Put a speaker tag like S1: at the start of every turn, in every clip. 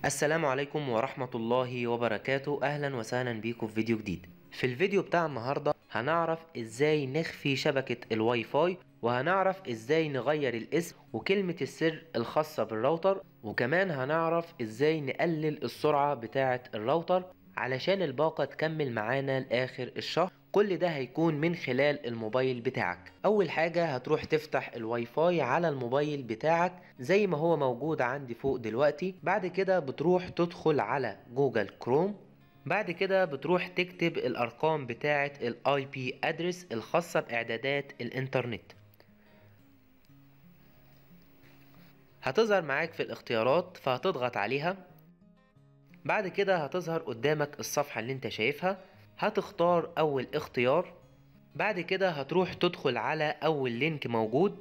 S1: السلام عليكم ورحمة الله وبركاته أهلا وسهلا بيكم في فيديو جديد في الفيديو بتاع النهاردة هنعرف ازاي نخفي شبكة الواي فاي وهنعرف ازاي نغير الاسم وكلمة السر الخاصة بالراوتر وكمان هنعرف ازاي نقلل السرعة بتاعة الراوتر علشان الباقة تكمل معانا لآخر الشهر كل ده هيكون من خلال الموبايل بتاعك اول حاجة هتروح تفتح الواي فاي على الموبايل بتاعك زي ما هو موجود عندي فوق دلوقتي بعد كده بتروح تدخل على جوجل كروم بعد كده بتروح تكتب الارقام بتاعة الاي بي ادرس الخاصة باعدادات الانترنت هتظهر معاك في الاختيارات فهتضغط عليها بعد كده هتظهر قدامك الصفحة اللي انت شايفها هتختار اول اختيار بعد كده هتروح تدخل على اول لينك موجود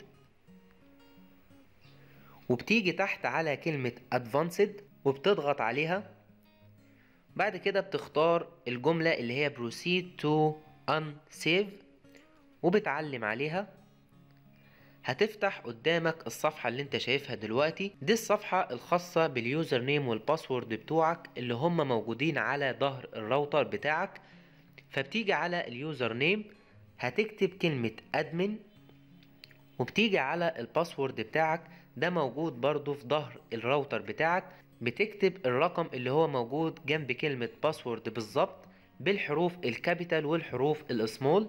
S1: وبتيجي تحت على كلمة advanced وبتضغط عليها بعد كده بتختار الجملة اللي هي proceed to unsave وبتعلم عليها هتفتح قدامك الصفحة اللي انت شايفها دلوقتي دي الصفحة الخاصة باليوزر نيم والباسورد بتوعك اللي هم موجودين على ظهر الراوتر بتاعك فبتيجي على اليوزر نيم هتكتب كلمة ادمن وبتيجي على الباسورد بتاعك ده موجود برضو في ظهر الراوتر بتاعك بتكتب الرقم اللي هو موجود جنب كلمة باسورد بالظبط بالحروف الكابيتال والحروف السمول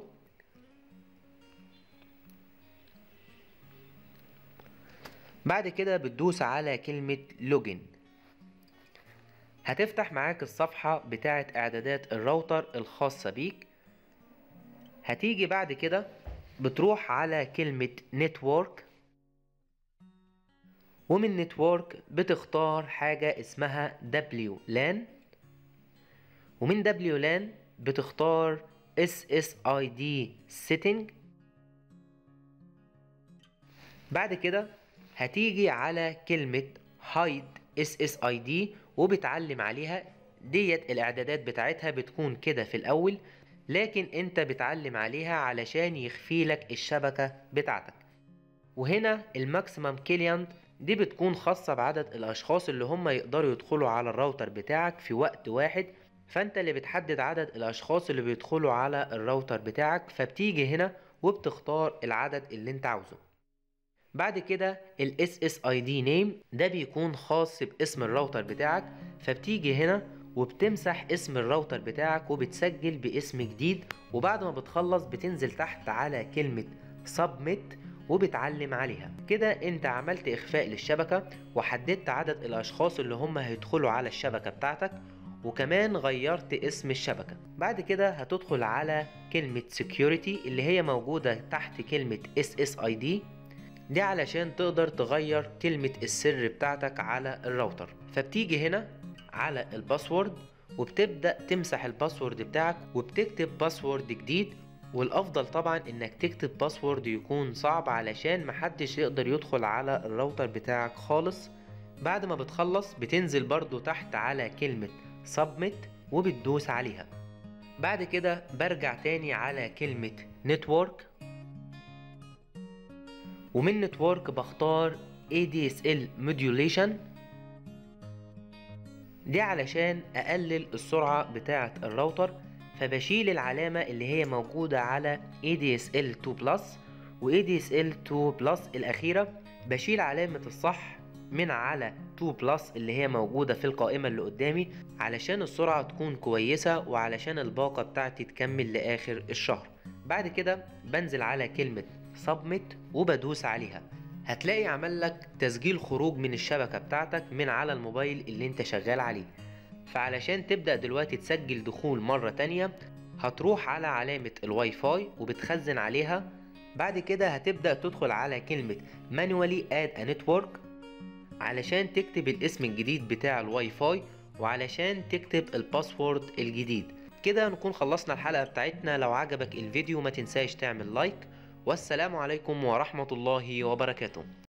S1: بعد كده بتدوس على كلمة لوجن هتفتح معاك الصفحة بتاعة اعدادات الراوتر الخاصة بيك هتيجي بعد كده بتروح على كلمة نتورك ومن نتورك بتختار حاجة اسمها WLAN ومن WLAN بتختار SSID setting بعد كده هتيجي على كلمة hide SSID وبتعلم عليها ديت الاعدادات بتاعتها بتكون كده في الاول لكن انت بتعلم عليها علشان يخفي لك الشبكة بتاعتك وهنا الماكسيمم كيليانت دي بتكون خاصة بعدد الاشخاص اللي هم يقدروا يدخلوا على الراوتر بتاعك في وقت واحد فانت اللي بتحدد عدد الاشخاص اللي بيدخلوا على الراوتر بتاعك فبتيجي هنا وبتختار العدد اللي انت عاوزه بعد كده ال SSID name ده بيكون خاص باسم الراوتر بتاعك فبتيجي هنا وبتمسح اسم الراوتر بتاعك وبتسجل باسم جديد وبعد ما بتخلص بتنزل تحت على كلمة submit وبتعلم عليها كده انت عملت اخفاء للشبكة وحددت عدد الاشخاص اللي هم هيدخلوا على الشبكة بتاعتك وكمان غيرت اسم الشبكة بعد كده هتدخل على كلمة security اللي هي موجودة تحت كلمة SSID دي علشان تقدر تغير كلمة السر بتاعتك على الراوتر فبتيجي هنا على الباسورد وبتبدأ تمسح الباسورد بتاعك وبتكتب باسورد جديد والافضل طبعا انك تكتب باسورد يكون صعب علشان محدش يقدر يدخل على الراوتر بتاعك خالص بعد ما بتخلص بتنزل برضو تحت على كلمة submit وبتدوس عليها بعد كده برجع تاني على كلمة network ومن نتورك بختار ADSL Modulation دي علشان أقلل السرعة بتاعة الراوتر فبشيل العلامة اللي هي موجودة على ADSL 2 Plus و ADSL 2 Plus الأخيرة بشيل علامة الصح من على 2 Plus اللي هي موجودة في القائمة اللي قدامي علشان السرعة تكون كويسة وعلشان الباقة بتاعتي تكمل لآخر الشهر بعد كده بنزل على كلمة سبميت وبدوس عليها هتلاقي عمل لك تسجيل خروج من الشبكة بتاعتك من على الموبايل اللي انت شغال عليه فعلشان تبدأ دلوقتي تسجل دخول مرة تانية هتروح على علامة الواي فاي وبتخزن عليها بعد كده هتبدأ تدخل على كلمة manually add a network علشان تكتب الاسم الجديد بتاع الواي فاي وعلشان تكتب الباسورد الجديد كده نكون خلصنا الحلقة بتاعتنا لو عجبك الفيديو ما تنساش تعمل لايك والسلام عليكم ورحمة الله وبركاته